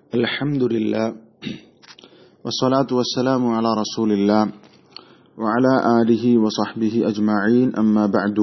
الحمد لله والصلاة والسلام على رسول الله وعلى آله وصحبه أجمعين أما بعد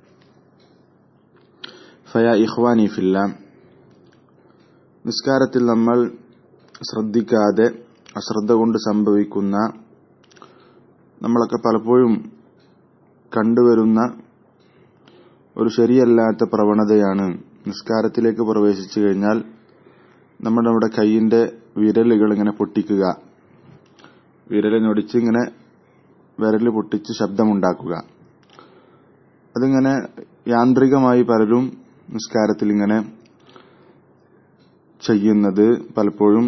فيا إخواني في الله നിസ്കാരത്തിൽ നമ്മൾ ശ്രദ്ധിക്കാതെ അശ്രദ്ധ കൊണ്ട് സംഭവിക്കുന്ന നമ്മളൊക്കെ പലപ്പോഴും കണ്ടുവരുന്ന ഒരു ശരിയല്ലാത്ത പ്രവണതയാണ് നിസ്കാരത്തിലേക്ക് പ്രവേശിച്ചു കഴിഞ്ഞാൽ നമ്മുടെ നമ്മുടെ കൈയിന്റെ വിരലുകൾ ഇങ്ങനെ പൊട്ടിക്കുക വിരലിനൊടിച്ച് ഇങ്ങനെ വിരൽ പൊട്ടിച്ച് ശബ്ദമുണ്ടാക്കുക അതിങ്ങനെ യാന്ത്രികമായി പലരും നിസ്കാരത്തിൽ ഇങ്ങനെ ചെയ്യുന്നത് പലപ്പോഴും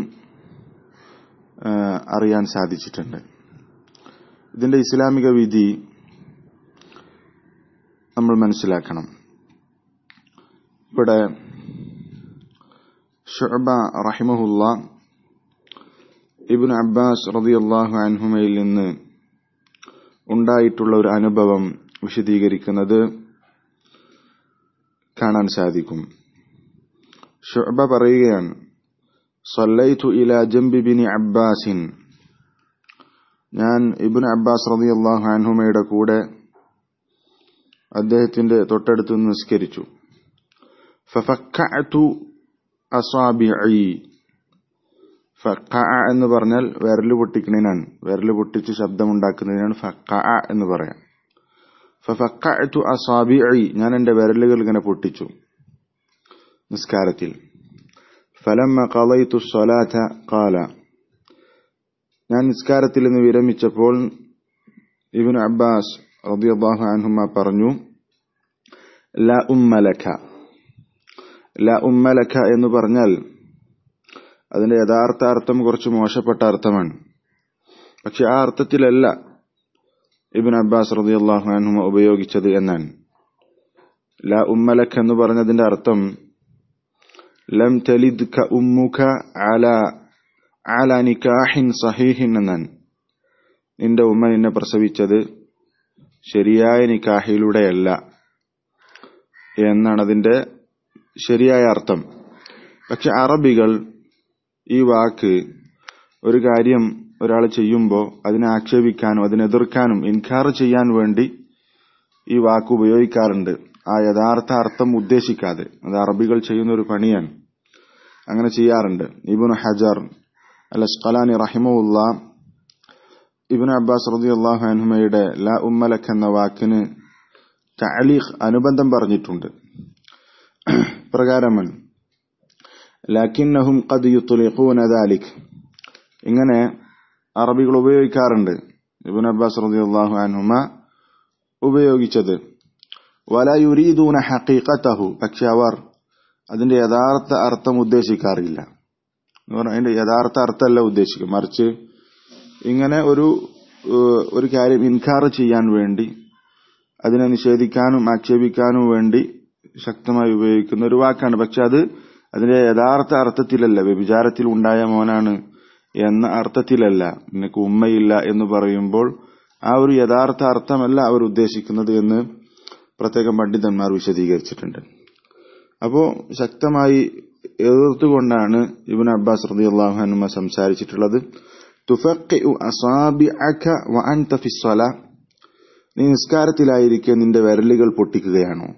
അറിയാൻ സാധിച്ചിട്ടുണ്ട് ഇതിന്റെ ഇസ്ലാമിക വിധി നമ്മൾ മനസ്സിലാക്കണം ഇവിടെ ഷുഅബ റഹിമഹുല്ല ഇബിൻ അബ്ബാസ് റതിയല്ലാഹു അൻഹുമയിൽ നിന്ന് ഉണ്ടായിട്ടുള്ള ഒരു അനുഭവം വിശദീകരിക്കുന്നത് കാണാൻ സാധിക്കും ഷുഅബ പറയുകയാണ് സല്ലൈതു ഇല ജംബി ബിനി അബ്ബാസിൻ ഞാൻ ഇബിൻ അബ്ബാസ് റതിയല്ലാഹു അൻഹുമയുടെ കൂടെ അദ്ദേഹത്തിന്റെ തൊട്ടടുത്ത് നിസ്കരിച്ചു ഫഫക്കഅതു അസാബിഇ ഫക്ക എന്ന് പറഞ്ഞാൽ വിരല് പൊട്ടിക്കണതിനാണ് വിരല് പൊട്ടിച്ച് ശബ്ദമുണ്ടാക്കുന്നതിനാണ് ഫക്ക എന്ന് പറയാം ഫക്കഅതു അസാബിഇ ഞാൻ എന്റെ വിരലുകൾ ഇങ്ങനെ പൊട്ടിച്ചു നിസ്കാരത്തിൽ ഫലമ്മ കളൈതു സ്വലാത്ത കാല ഞാൻ നിസ്കാരത്തിൽ നിന്ന് വിരമിച്ചപ്പോൾ ഇബിൻ അബ്ബാസ് റളിയല്ലാഹു അൻഹുമ പറഞ്ഞു ല ഉമ്മലക ല ഉമ്മലക എന്ന് പറഞ്ഞാൽ അതിന്റെ യഥാർത്ഥ അർത്ഥം കുറച്ച് മോശപ്പെട്ട അർത്ഥമാണ് പക്ഷെ ആ അർത്ഥത്തിലല്ല ഇബിൻ അബ്ബാസ് റളിയല്ലാഹു അൻഹുമ ഉപയോഗിച്ചത് എന്നാണ് ല ഉമ്മലക എന്ന് പറഞ്ഞതിന്റെ അർത്ഥം ലം തലിദ്ക ഉമ്മുക അല അല നിക്കാഹിൻ സഹീഹിൻ എന്നാണ് നിന്റെ ഉമ്മ നിന്നെ പ്രസവിച്ചത് ശരിയായ നിക്കാഹിലൂടെയല്ല എന്നാണ് അതിന്റെ ശരിയായ അർത്ഥം പക്ഷെ അറബികൾ ഈ വാക്ക് ഒരു കാര്യം ഒരാൾ ചെയ്യുമ്പോൾ അതിനെ ആക്ഷേപിക്കാനും അതിനെ എതിർക്കാനും ഇൻകാർ ചെയ്യാൻ വേണ്ടി ഈ വാക്ക് ഉപയോഗിക്കാറുണ്ട് ആ യഥാർത്ഥ അർത്ഥം ഉദ്ദേശിക്കാതെ അത് അറബികൾ ചെയ്യുന്ന ഒരു പണിയാണ് അങ്ങനെ ചെയ്യാറുണ്ട് ഇബുൻ ഹജർ അൽ അസ്കലാനി റഹിമുല്ല ഇബിൻ അബ്ബാസ് റതി അള്ളാഹു അൻഹുമയുടെ ല ഉമ്മലഖ് എന്ന വാക്കിന് തഅലീഖ് അനുബന്ധം പറഞ്ഞിട്ടുണ്ട് പ്രകാരമാണ് ലാക്കിന്നഹും ഖദ് യുത്ലിഖൂന ദാലിക് ഇങ്ങനെ അറബികൾ ഉപയോഗിക്കാറുണ്ട് ഇബിൻ അബ്ബാസ് റതി അള്ളാഹു അൻഹുമ ഉപയോഗിച്ചത് വല യുരീദൂന ഹഖീഖത്തഹു പക്ഷെ അവർ അതിന്റെ യഥാർത്ഥ അർത്ഥം ഉദ്ദേശിക്കാറില്ല എന്ന് പറഞ്ഞാൽ അതിന്റെ യഥാർത്ഥ അർത്ഥമല്ല ഉദ്ദേശിക്കും മറിച്ച് ഇങ്ങനെ ഒരു ഒരു കാര്യം ഇൻകാർ ചെയ്യാൻ വേണ്ടി അതിനെ നിഷേധിക്കാനും ആക്ഷേപിക്കാനും വേണ്ടി ശക്തമായി ഉപയോഗിക്കുന്ന ഒരു വാക്കാണ് പക്ഷെ അത് അതിന്റെ യഥാർത്ഥ അർത്ഥത്തിലല്ല വ്യഭിചാരത്തിൽ ഉണ്ടായ മോനാണ് എന്ന അർത്ഥത്തിലല്ല നിനക്ക് ഉമ്മയില്ല എന്ന് പറയുമ്പോൾ ആ ഒരു യഥാർത്ഥ അർത്ഥമല്ല അവർ ഉദ്ദേശിക്കുന്നത് എന്ന് പ്രത്യേകം പണ്ഡിതന്മാർ വിശദീകരിച്ചിട്ടുണ്ട് അപ്പോ ശക്തമായി എതിർത്തുകൊണ്ടാണ് ഇബിൻ അബ്ബാസ് റതി അള്ളാഹുഹനുമ സംസാരിച്ചിട്ടുള്ളത് നീ നിസ്കാരത്തിലായിരിക്കെ നിന്റെ വിരലുകൾ പൊട്ടിക്കുകയാണോ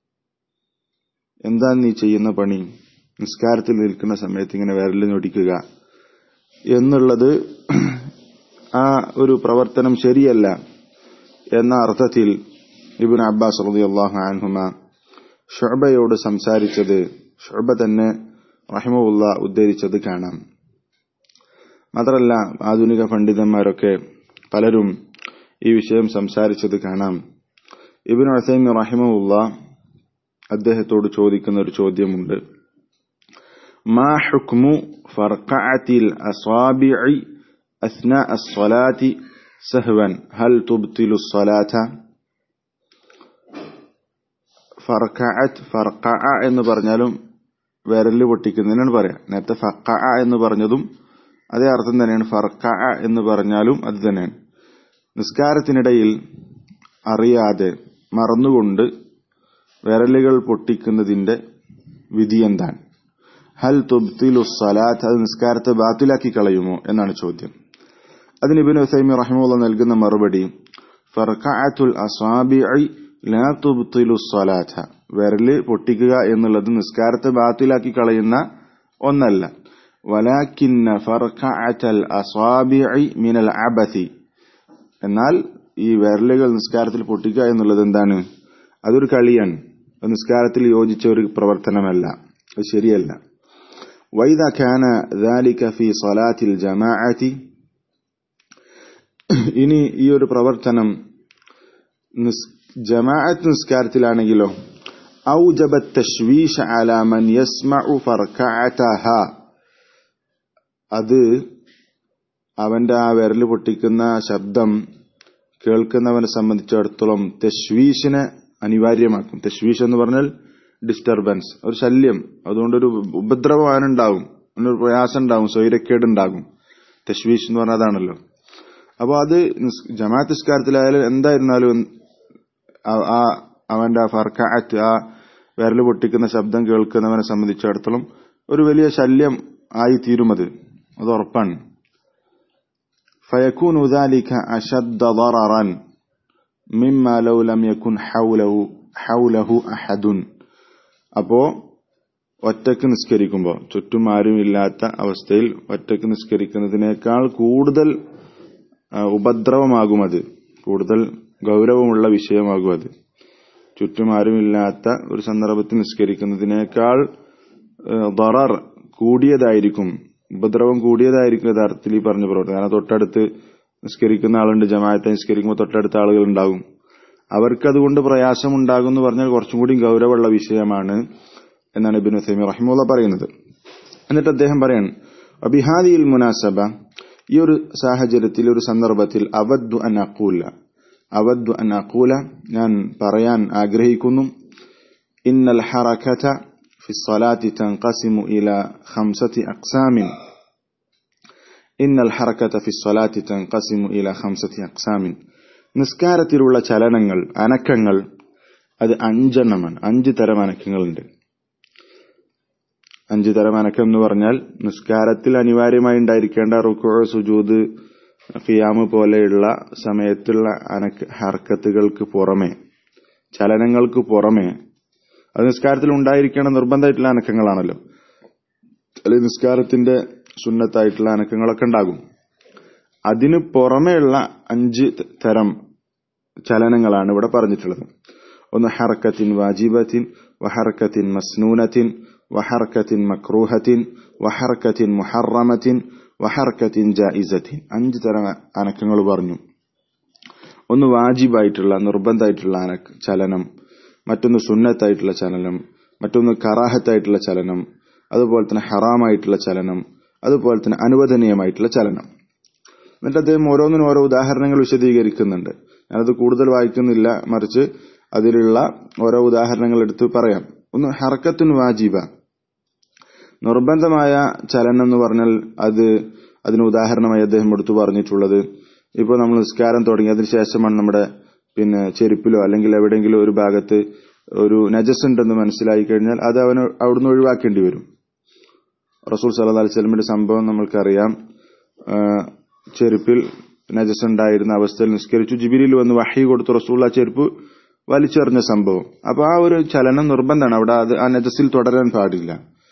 എന്താ നീ ചെയ്യുന്ന പണി നിസ്കാരത്തിൽ നിൽക്കുന്ന സമയത്ത് ഇങ്ങനെ വിരലിനൊടിക്കുക എന്നുള്ളത് ആ ഒരു പ്രവർത്തനം ശരിയല്ല എന്ന അർത്ഥത്തിൽ ഇബിൻ അബ്ബാസ് റതി അള്ളാഹു അൻഹുമ ഷൊബയോട് സംസാരിച്ചത് ഷൊബ തന്നെ റഹിമുല്ല ഉദ്ധരിച്ചത് കാണാം മാത്രമല്ല ആധുനിക പണ്ഡിതന്മാരൊക്കെ പലരും ഈ വിഷയം സംസാരിച്ചത് കാണാം ഇബിൻ അസൈമി റഹിമുല്ല അദ്ദേഹത്തോട് ചോദിക്കുന്ന ഒരു ചോദ്യമുണ്ട് മാ ഹുക്മു ഫർഖഅത്തിൽ അസ്വാബിഇ അസ്നാ അസ്സലാത്തി സഹ്വൻ ഹൽ തുബ്തിലു സ്വലാത്ത ഫർഖഅത്ത് ഫർഖഅ എന്ന് പറഞ്ഞാലും വിരല് പൊട്ടിക്കുന്നതിനാണ് പറയാം നേരത്തെ ഫക്ക എന്ന് പറഞ്ഞതും അതേ അർത്ഥം തന്നെയാണ് ഫർക്ക എന്ന് പറഞ്ഞാലും അത് തന്നെയാണ് നിസ്കാരത്തിനിടയിൽ അറിയാതെ മറന്നുകൊണ്ട് വിരലുകൾ പൊട്ടിക്കുന്നതിന്റെ വിധി എന്താണ് ഹൽ തുബ്തിലു സലാത്ത് അത് നിസ്കാരത്തെ ബാത്തിലാക്കി കളയുമോ എന്നാണ് ചോദ്യം അതിന് ഇബിൻ ഉസൈമി റഹിമുള്ള നൽകുന്ന മറുപടി ഫർഖഅത്തുൽ അസാബിഇ ലാ തുബ്തിലു സ്വലാത്ത വിരല് പൊട്ടിക്കുക എന്നുള്ളത് നിസ്കാരത്തെ ബാത്തിലാക്കി കളയുന്ന ഒന്നല്ല വലാക്കിന്ന ഫർഖഅത്തൽ അസാബിഇ മിനൽ അബസി എന്നാൽ ഈ വിരലുകൾ നിസ്കാരത്തിൽ പൊട്ടിക്കുക എന്നുള്ളത് എന്താണ് അതൊരു കളിയാണ് അത് നിസ്കാരത്തിൽ യോജിച്ച ഒരു പ്രവർത്തനമല്ല അത് ശരിയല്ല വൈദ ഖാന ذلك في صلاة الجماعة ഇനി ഈ ഒരു പ്രവർത്തനം ജമാഅത്ത് നിസ്കാരത്തിലാണെങ്കിലോ ഔജബ തശ്വീഷ അലാ മൻ യസ്മഉ ഫർകഅതഹ അത് അവന്റെ ആ വിരൽ പൊട്ടിക്കുന്ന ശബ്ദം കേൾക്കുന്നവനെ സംബന്ധിച്ചിടത്തോളം തെശ്വീഷിനെ അനിവാര്യമാക്കും തെശ്വീഷ് എന്ന് പറഞ്ഞാൽ ഡിസ്റ്റർബൻസ് ഒരു ശല്യം അതുകൊണ്ടൊരു ഉപദ്രവം ഉണ്ടാവും ഒരു പ്രയാസം ഉണ്ടാവും സ്വൈരക്കേട് ഉണ്ടാകും തെശ്വീഷ് എന്ന് പറഞ്ഞാൽ അതാണല്ലോ അപ്പോൾ അത് ജമാഅത്ത് നിസ്കാരത്തിലായാലും എന്തായിരുന്നാലും ആ അവന്റെ ആ ഫർക്കാറ്റ് ആ വിരൽ പൊട്ടിക്കുന്ന ശബ്ദം കേൾക്കുന്നവനെ സംബന്ധിച്ചിടത്തോളം ഒരു വലിയ ശല്യം ആയി തീരുമത് അത് ഉറപ്പാണ് فيكون ذلك أشد ضررا مما لو لم يكن حوله حوله أحد അപ്പോ ഒറ്റക്ക് നിസ്കരിക്കുമ്പോൾ ചുറ്റും ആരുമില്ലാത്ത അവസ്ഥയിൽ ഒറ്റക്ക് നിസ്കരിക്കുന്നതിനേക്കാൾ കൂടുതൽ ഉപദ്രവമാകും അത് കൂടുതൽ ഗൗരവമുള്ള വിഷയമാകും അത് ചുറ്റും ആരുമില്ലാത്ത ഒരു സന്ദർഭത്തിൽ നിസ്കരിക്കുന്നതിനേക്കാൾ ദറർ കൂടിയതായിരിക്കും ഉപദ്രവം കൂടിയതായിരിക്കും യഥാർത്ഥത്തിൽ ഈ പറഞ്ഞ പ്രവർത്തനം കാരണം തൊട്ടടുത്ത് നിസ്കരിക്കുന്ന ആളുണ്ട് ജമാഅത്തെ നിസ്കരിക്കുമ്പോൾ തൊട്ടടുത്ത ആളുകൾ ഉണ്ടാകും അവർക്ക് അതുകൊണ്ട് പ്രയാസം ഉണ്ടാകും എന്ന് പറഞ്ഞാൽ കുറച്ചും കൂടി ഗൗരവമുള്ള വിഷയമാണ് എന്നാണ് ഇബിൻ ഉസൈമി റഹിമുള്ള പറയുന്നത് എന്നിട്ട് അദ്ദേഹം പറയാണ് അബിഹാദിയിൽ മുനാസബ ഈ ഒരു സാഹചര്യത്തിൽ ഒരു സന്ദർഭത്തിൽ അവദ്ദു അൻ അക്കൂല അവദ്ദു അൻ അക്കൂല ഞാൻ പറയാൻ ആഗ്രഹിക്കുന്നു ഇന്നൽ ഹറക്കത في الصلاة تنقسم إلى خمسة أقسام إن الحركة في الصلاة تنقسم إلى خمسة أقسام നിസ്കാരത്തിലുള്ള ചലനങ്ങൾ അനക്കങ്ങൾ അത് അഞ്ചെണ്ണമാണ് അഞ്ച് തരം അനക്കങ്ങളുണ്ട് അഞ്ച് തരം അനക്കം എന്ന് പറഞ്ഞാൽ നിസ്കാരത്തിൽ അനിവാര്യമായി ഉണ്ടായിരിക്കേണ്ട റുക്കോ സുജൂദ് ഫിയാമ് പോലെയുള്ള സമയത്തുള്ള അനക്ക് ഹർക്കത്തുകൾക്ക് പുറമെ ചലനങ്ങൾക്ക് പുറമെ അത് നിസ്കാരത്തിൽ ഉണ്ടായിരിക്കേണ്ട നിർബന്ധമായിട്ടുള്ള അനക്കങ്ങളാണല്ലോ അല്ലെങ്കിൽ നിസ്കാരത്തിന്റെ സുന്നത്തായിട്ടുള്ള അനക്കങ്ങളൊക്കെ ഉണ്ടാകും അതിന് പുറമെയുള്ള അഞ്ച് തരം ചലനങ്ങളാണ് ഇവിടെ പറഞ്ഞിട്ടുള്ളത് ഒന്ന് ഹർക്കത്തിൻ വാജിബത്തിൻ വഹർക്കത്തിൻ മസ്നൂനത്തിൻ വഹർക്കത്തിൻ മക്രൂഹത്തിൻ വഹർക്കത്തിൻ മുഹറമത്തിൻ വഹർക്കത്തിൻ ജായിസത്തിൻ അഞ്ച് തരം അനക്കങ്ങൾ പറഞ്ഞു ഒന്ന് വാജിബായിട്ടുള്ള നിർബന്ധമായിട്ടുള്ള അനക്ക് ചലനം മറ്റൊന്ന് സുന്നത്തായിട്ടുള്ള ചലനം മറ്റൊന്ന് കറാഹത്തായിട്ടുള്ള ചലനം അതുപോലെ തന്നെ ഹറാമായിട്ടുള്ള ചലനം അതുപോലെ തന്നെ അനുവദനീയമായിട്ടുള്ള ചലനം എന്നിട്ട് അദ്ദേഹം ഓരോന്നിനും ഓരോ ഉദാഹരണങ്ങൾ വിശദീകരിക്കുന്നുണ്ട് ഞാനത് കൂടുതൽ വായിക്കുന്നില്ല മറിച്ച് അതിലുള്ള ഓരോ ഉദാഹരണങ്ങൾ എടുത്ത് പറയാം ഒന്ന് ഹർക്കത്തുൻ വാജിബ നിർബന്ധമായ ചലനം എന്ന് പറഞ്ഞാൽ അത് അതിന് ഉദാഹരണമായി അദ്ദേഹം എടുത്തു പറഞ്ഞിട്ടുള്ളത് ഇപ്പോൾ നമ്മൾ നിസ്കാരം തുടങ്ങി അതിന് ശേഷമാണ് നമ്മുടെ പിന്നെ ചെരുപ്പിലോ അല്ലെങ്കിൽ എവിടെയെങ്കിലും ഒരു ഭാഗത്ത് ഒരു നജസ് ഉണ്ടെന്ന് മനസ്സിലായി കഴിഞ്ഞാൽ അത് അവന് അവിടുന്ന് ഒഴിവാക്കേണ്ടി വരും റസൂൽ സല്ലാ അലിസ്ലമിന്റെ സംഭവം നമ്മൾക്കറിയാം ചെരുപ്പിൽ നജസ് ഉണ്ടായിരുന്ന അവസ്ഥയിൽ നിസ്കരിച്ചു ജിബിരിയിൽ വന്ന് വഹി കൊടുത്തു റസൂൽ ആ ചെരുപ്പ് വലിച്ചെറിഞ്ഞ സംഭവം അപ്പൊ ആ ഒരു ചലനം നിർബന്ധമാണ് അവിടെ അത് ആ നജസിൽ തുടരാൻ പാടില്ല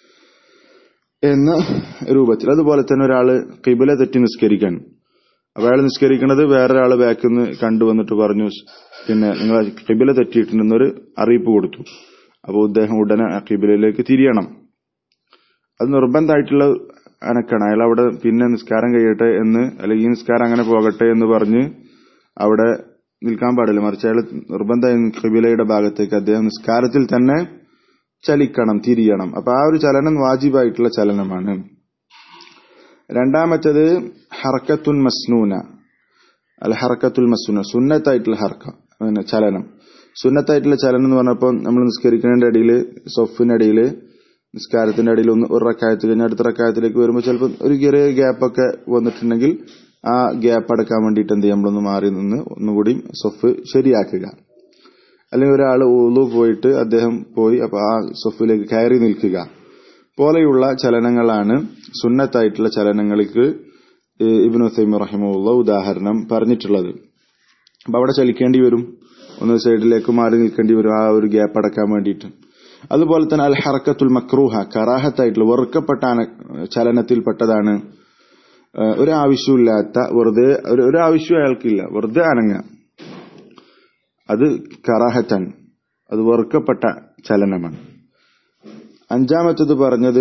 എന്ന രൂപത്തിൽ അതുപോലെ തന്നെ ഒരാള് കിബില തെറ്റി നിസ്കരിക്കാൻ അപ്പൊ അയാൾ നിസ്കരിക്കുന്നത് വേറൊരാള് ബാക്കിൽ നിന്ന് കണ്ടുവന്നിട്ട് പറഞ്ഞു പിന്നെ നിങ്ങൾ കിബില തെറ്റിയിട്ടുണ്ടെന്നൊരു അറിയിപ്പ് കൊടുത്തു അപ്പോൾ അദ്ദേഹം ഉടനെ ആ കിബിലയിലേക്ക് തിരിയണം അത് നിർബന്ധമായിട്ടുള്ള അനക്കാണ് അയാൾ അവിടെ പിന്നെ നിസ്കാരം കഴിയട്ടെ എന്ന് അല്ലെങ്കിൽ ഈ നിസ്കാരം അങ്ങനെ പോകട്ടെ എന്ന് പറഞ്ഞ് അവിടെ നിൽക്കാൻ പാടില്ല മറിച്ച് അയാൾ നിർബന്ധമായി കിബിലയുടെ ഭാഗത്തേക്ക് അദ്ദേഹം നിസ്കാരത്തിൽ തന്നെ ചലിക്കണം തിരിയണം അപ്പൊ ആ ഒരു ചലനം വാജിബായിട്ടുള്ള ചലനമാണ് രണ്ടാമത്തേത് ഹർക്കത്തുൻ മസ്നൂന അൽ ഹർക്കത്തുൽ മസ്നൂന സുന്നത്തായിട്ടുള്ള ഹർക്ക പിന്നെ ചലനം സുന്നത്തായിട്ടുള്ള ചലനം എന്ന് പറഞ്ഞപ്പോൾ നമ്മൾ നിസ്കരിക്കുന്നതിന്റെ ഇടയിൽ സൊഫിനിടയിൽ നിസ്കാരത്തിന്റെ ഇടയിൽ ഒന്ന് ഒരു റക്കായത്ത് കഴിഞ്ഞാൽ അടുത്ത റക്കായത്തിലേക്ക് വരുമ്പോൾ ചിലപ്പോൾ ഒരു ചെറിയ ഗ്യാപ്പൊക്കെ വന്നിട്ടുണ്ടെങ്കിൽ ആ ഗ്യാപ്പ് അടക്കാൻ വേണ്ടിയിട്ട് എന്ത് ചെയ്യാം നമ്മളൊന്ന് മാറി നിന്ന് ഒന്നുകൂടി സൊഫ് ശരിയാക്കുക അല്ലെങ്കിൽ ഒരാൾ ഊളു പോയിട്ട് അദ്ദേഹം പോയി അപ്പൊ ആ സൊഫിലേക്ക് കയറി നിൽക്കുക പോലെയുള്ള ചലനങ്ങളാണ് സുന്നത്തായിട്ടുള്ള ചലനങ്ങൾക്ക് ഇബ്നു തൈമി റഹിമുള്ള ഉദാഹരണം പറഞ്ഞിട്ടുള്ളത് അപ്പൊ അവിടെ ചലിക്കേണ്ടി വരും ഒന്ന് സൈഡിലേക്ക് മാറി നിൽക്കേണ്ടി വരും ആ ഒരു ഗ്യാപ്പ് അടക്കാൻ വേണ്ടിയിട്ട് അതുപോലെ തന്നെ അൽ ഹറക്കത്തുൽ മക്രൂഹ കറാഹത്തായിട്ടുള്ള വെറുക്കപ്പെട്ട ചലനത്തിൽപ്പെട്ടതാണ് ഒരു ആവശ്യമില്ലാത്ത വെറുതെ ഒരു ആവശ്യം അയാൾക്കില്ല വെറുതെ അനങ്ങ അത് കറാഹത്തൻ അത് വെറുക്കപ്പെട്ട ചലനമാണ് അഞ്ചാമത്തത് പറഞ്ഞത്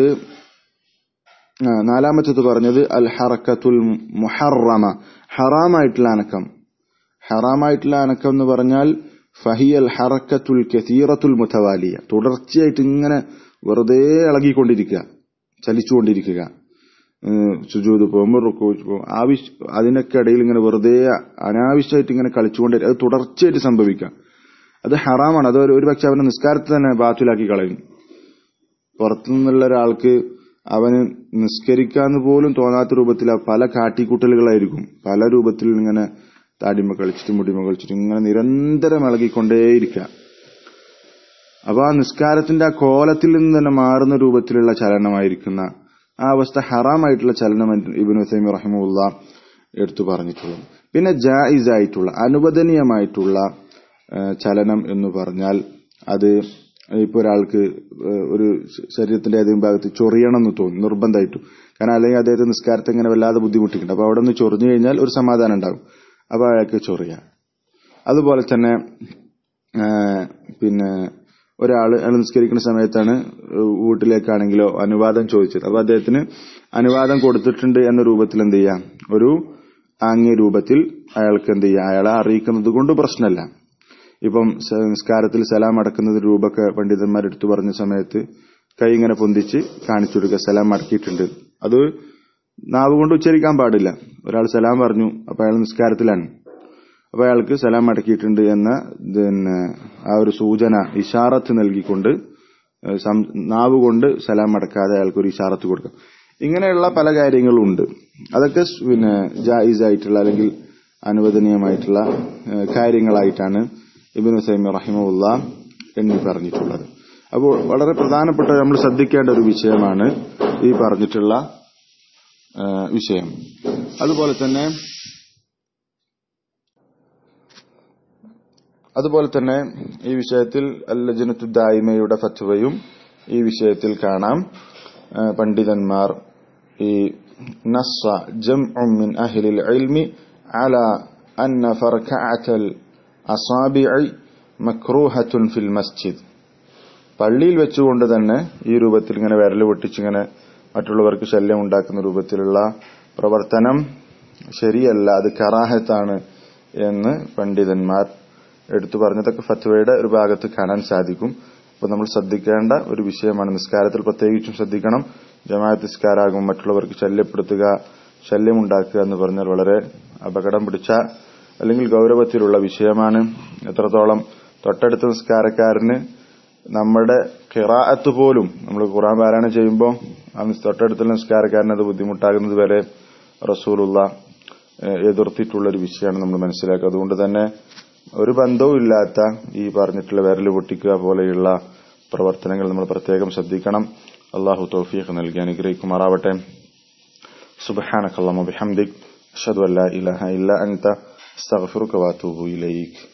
നാലാമത്തത് പറഞ്ഞത് അൽ ഹറക്കത്തുൽ മുഹറമ ഹറാമായിട്ടുള്ള അനക്കം ഹറാമായിട്ടുള്ള അനക്കം എന്ന് പറഞ്ഞാൽ ഫഹിയൽ ഹറക്കത്തുൽ കസീറത്തുൽ മുത്തവാലിയ തുടർച്ചയായിട്ട് ഇങ്ങനെ വെറുതെ ഇളകിക്കൊണ്ടിരിക്കുക ചലിച്ചുകൊണ്ടിരിക്കുക സുജൂത് പോകുമ്പോൾ റുക്കോ പോകും ആവശ്യ അതിനൊക്കെ ഇടയിൽ ഇങ്ങനെ വെറുതെ അനാവശ്യമായിട്ട് ഇങ്ങനെ കളിച്ചുകൊണ്ട് അത് തുടർച്ചയായിട്ട് സംഭവിക്കാം അത് ഹറാമാണ് അത് ഒരു പക്ഷെ അവന്റെ നിസ്കാരത്തെ തന്നെ ബാത്തിലാക്കി കളയും പുറത്തുനിന്നുള്ള ഒരാൾക്ക് അവന് നിസ്കരിക്കാന്ന് പോലും തോന്നാത്ത രൂപത്തിൽ പല കാട്ടിക്കൂട്ടലുകളായിരിക്കും പല രൂപത്തിൽ ഇങ്ങനെ താടിമ കളിച്ചിട്ട് മുടിമ കളിച്ചിട്ട് ഇങ്ങനെ നിരന്തരം ഇളകിക്കൊണ്ടേയിരിക്കുക അപ്പൊ ആ നിസ്കാരത്തിന്റെ ആ കോലത്തിൽ നിന്ന് തന്നെ മാറുന്ന രൂപത്തിലുള്ള ചലനമായിരിക്കുന്ന ആ അവസ്ഥ ഹറാമായിട്ടുള്ള ചലനം ഇബിൻ ഹുസൈമി റഹിമുള്ള എടുത്തു പറഞ്ഞിട്ടുള്ളത് പിന്നെ ജായിസ് ആയിട്ടുള്ള അനുവദനീയമായിട്ടുള്ള ചലനം എന്ന് പറഞ്ഞാൽ അത് ഇപ്പൊ ഒരാൾക്ക് ഒരു ശരീരത്തിന്റെ ഏതെങ്കിലും ഭാഗത്ത് ചൊറിയണം എന്ന് തോന്നും നിർബന്ധമായിട്ടും കാരണം അല്ലെങ്കിൽ അദ്ദേഹത്തെ നിസ്കാരത്തെ ഇങ്ങനെ വല്ലാതെ ബുദ്ധിമുട്ടിക്കുന്നുണ്ട് അപ്പൊ അവിടെ നിന്ന് ചൊറിഞ്ഞു കഴിഞ്ഞാൽ ഒരു സമാധാനം ഉണ്ടാകും അപ്പൊ അയാൾക്ക് ചൊറിയാം അതുപോലെ തന്നെ പിന്നെ ഒരാൾ അയാൾ നിസ്കരിക്കുന്ന സമയത്താണ് വീട്ടിലേക്കാണെങ്കിലോ അനുവാദം ചോദിച്ചത് അപ്പൊ അദ്ദേഹത്തിന് അനുവാദം കൊടുത്തിട്ടുണ്ട് എന്ന രൂപത്തിൽ എന്ത് ചെയ്യാം ഒരു ആംഗ്യ രൂപത്തിൽ അയാൾക്ക് എന്ത് ചെയ്യാം അയാളെ അറിയിക്കുന്നത് കൊണ്ട് പ്രശ്നമല്ല ഇപ്പം നിസ്കാരത്തിൽ സലാം അടക്കുന്നത് രൂപൊക്കെ പണ്ഡിതന്മാർ എടുത്തു പറഞ്ഞ സമയത്ത് കൈ ഇങ്ങനെ പൊന്തിച്ച് കാണിച്ചു കൊടുക്കുക സലാം അടക്കിയിട്ടുണ്ട് അത് നാവ് കൊണ്ട് ഉച്ചരിക്കാൻ പാടില്ല ഒരാൾ സലാം പറഞ്ഞു അപ്പൊ അയാൾ നിസ്കാരത്തിലാണ് അപ്പൊ അയാൾക്ക് സലാം അടക്കിയിട്ടുണ്ട് എന്ന പിന്നെ ആ ഒരു സൂചന ഇഷാറത്ത് നൽകിക്കൊണ്ട് നാവ് കൊണ്ട് സലാം അടക്കാതെ അയാൾക്ക് ഒരു ഇഷാറത്ത് കൊടുക്കാം ഇങ്ങനെയുള്ള പല കാര്യങ്ങളും ഉണ്ട് അതൊക്കെ പിന്നെ ജായിസ് ആയിട്ടുള്ള അല്ലെങ്കിൽ അനുവദനീയമായിട്ടുള്ള കാര്യങ്ങളായിട്ടാണ് ഇബിൻ സൈമി റഹിമുള്ള എണ്ണി പറഞ്ഞിട്ടുള്ളത് അപ്പോൾ വളരെ പ്രധാനപ്പെട്ട നമ്മൾ ശ്രദ്ധിക്കേണ്ട ഒരു വിഷയമാണ് ഈ പറഞ്ഞിട്ടുള്ള വിഷയം അതുപോലെ തന്നെ അതുപോലെ തന്നെ ഈ വിഷയത്തിൽ അല്ലജനത്തു ദായിമയുടെ ഫത്വയും ഈ വിഷയത്തിൽ കാണാം പണ്ഡിതന്മാർ ഈ നസ്സ ജംഉ മിൻ അഹ്ലിൽ ഇൽമി അല അന്ന ഫർകഅത്തൽ അസാബിഇ മക്രൂഹത്തുൻ ഫിൽ മസ്ജിദ് പള്ളിയിൽ വെച്ചുകൊണ്ട് തന്നെ ഈ രൂപത്തിൽ ഇങ്ങനെ വിരൽ പൊട്ടിച്ചിങ്ങനെ മറ്റുള്ളവർക്ക് ശല്യം ഉണ്ടാക്കുന്ന രൂപത്തിലുള്ള പ്രവർത്തനം ശരിയല്ല അത് കറാഹത്താണ് എന്ന് പണ്ഡിതന്മാർ എടുത്തു പറഞ്ഞതൊക്കെ ഫത്വയുടെ ഒരു ഭാഗത്ത് കാണാൻ സാധിക്കും അപ്പോൾ നമ്മൾ ശ്രദ്ധിക്കേണ്ട ഒരു വിഷയമാണ് നിസ്കാരത്തിൽ പ്രത്യേകിച്ചും ശ്രദ്ധിക്കണം ജമാഅത്ത് നിസ്കാരാകും മറ്റുള്ളവർക്ക് ശല്യപ്പെടുത്തുക ശല്യമുണ്ടാക്കുക എന്ന് പറഞ്ഞാൽ വളരെ അപകടം പിടിച്ച അല്ലെങ്കിൽ ഗൗരവത്തിലുള്ള വിഷയമാണ് എത്രത്തോളം തൊട്ടടുത്ത നിസ്കാരക്കാരന് നമ്മുടെ ഖിറാഅത്ത് പോലും നമ്മൾ ഖുറാൻ പാരായണം ചെയ്യുമ്പോൾ ആ തൊട്ടടുത്തുള്ള നിസ്കാരക്കാരന് അത് ബുദ്ധിമുട്ടാകുന്നത് വരെ റസൂലുള്ള എതിർത്തിട്ടുള്ള ഒരു വിഷയമാണ് നമ്മൾ മനസ്സിലാക്കുക അതുകൊണ്ട് തന്നെ ഒരു ബന്ധവും ഇല്ലാത്ത ഈ പറഞ്ഞിട്ടുള്ള വിരൽ പൊട്ടിക്കുക പോലെയുള്ള പ്രവർത്തനങ്ങൾ നമ്മൾ പ്രത്യേകം ശ്രദ്ധിക്കണം അള്ളാഹു തൗഫീഖ് നൽകി അനുഗ്രഹിക്കുമാറാവട്ടെ സുബഹാനക്കല്ലാമ ബിഹംദിക് അഷ്ഹദു അല്ലാ ഇലാഹ ഇല്ല അൻത അസ്തഗ്ഫിറുക വഅതൂബു ഇലൈക്